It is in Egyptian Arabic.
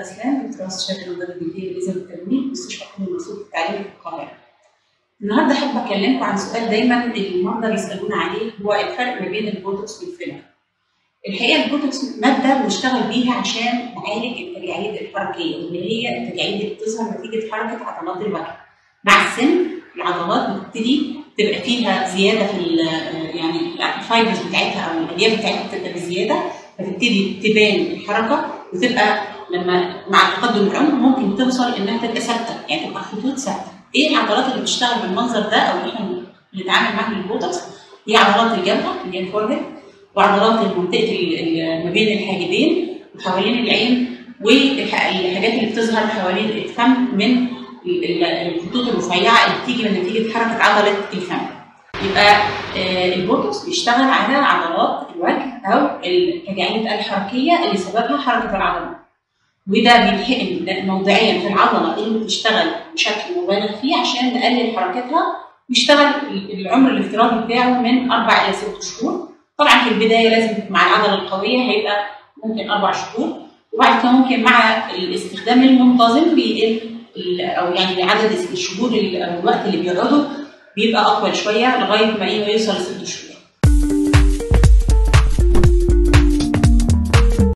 اسلام دكتوراه استشاري الامراض الجلديه والليزر والتجميل مستشفى حكومي المقصود التعليمي في القاهره. النهارده احب اكلمكم عن سؤال دايما المرضى بيسالونا عليه هو الفرق ما بين البوتوكس والفيلر. الحقيقه البوتوكس ماده بنشتغل بيها عشان نعالج التجاعيد الحركيه اللي هي التجاعيد اللي بتظهر نتيجه حركه عضلات الوجه. مع السن العضلات بتبتدي تبقى فيها زياده في يعني الفايبرز بتاعتها او الالياف بتاعتها بتبقى بزياده فتبتدي تبان الحركه وتبقى لما مع تقدم العمر ممكن توصل انها تبقى ثابته يعني تبقى خطوط ثابته. ايه العضلات اللي بتشتغل بالمنظر ده او اللي احنا بنتعامل معاها بالبوتوكس؟ هي عضلات الجبهه اللي هي الفورهيد وعضلات منطقه ما بين الحاجبين وحوالين العين والحاجات اللي بتظهر حوالين الفم من الخطوط الرفيعه اللي بتيجي من نتيجه حركه عضله الفم. يبقى البوتوكس بيشتغل على عضلات الوجه او التجاعيد الحركيه اللي سببها حركه العضلات. وده بيتحقن موضعيا في العضله اللي بتشتغل بشكل مبالغ فيه عشان نقلل حركتها ويشتغل العمر الافتراضي بتاعه من اربع الى ست شهور. طبعا في البدايه لازم مع العضله القويه هيبقى ممكن اربع شهور وبعد كده ممكن مع الاستخدام المنتظم بيقل او يعني عدد الشهور او الوقت اللي بيقعده بيبقى اطول شويه لغايه ما يوصل لست شهور.